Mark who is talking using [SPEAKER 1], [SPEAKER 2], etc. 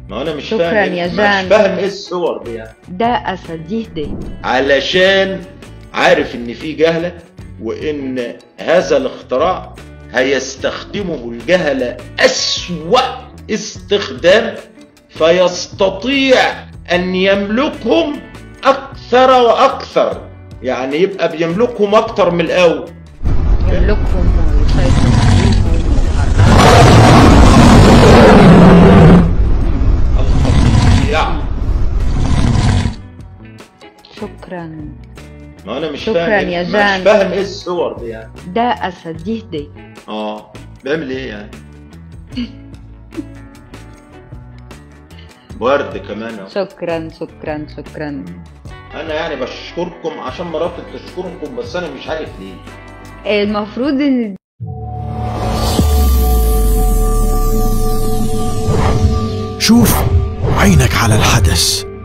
[SPEAKER 1] ما انا مش
[SPEAKER 2] شكراً
[SPEAKER 1] فاهم
[SPEAKER 2] يا
[SPEAKER 1] مش
[SPEAKER 2] جان.
[SPEAKER 1] فاهم ايه الصور دي يعني
[SPEAKER 2] ده أسد يهدي
[SPEAKER 1] علشان عارف ان في جهله وان هذا الاختراع هيستخدمه الجهله اسوا استخدام فيستطيع ان يملكهم اكثر واكثر يعني يبقى بيملكهم اكتر من الاول
[SPEAKER 2] يملكهم ويسيطر عليهم ويحررهم
[SPEAKER 1] القطيع
[SPEAKER 2] شكرا
[SPEAKER 1] ما انا مش
[SPEAKER 2] شكراً
[SPEAKER 1] فاهم
[SPEAKER 2] يا
[SPEAKER 1] مش
[SPEAKER 2] جان.
[SPEAKER 1] فاهم ايه الصور دي يعني
[SPEAKER 2] ده أسد يهدي
[SPEAKER 1] اه بيعمل ايه يعني ورد كمان أهو.
[SPEAKER 2] شكرا شكرا شكرا
[SPEAKER 1] انا يعني بشكركم عشان مراتي بتشكركم بس انا مش عارف ليه
[SPEAKER 2] المفروض ان
[SPEAKER 3] شوف عينك على الحدث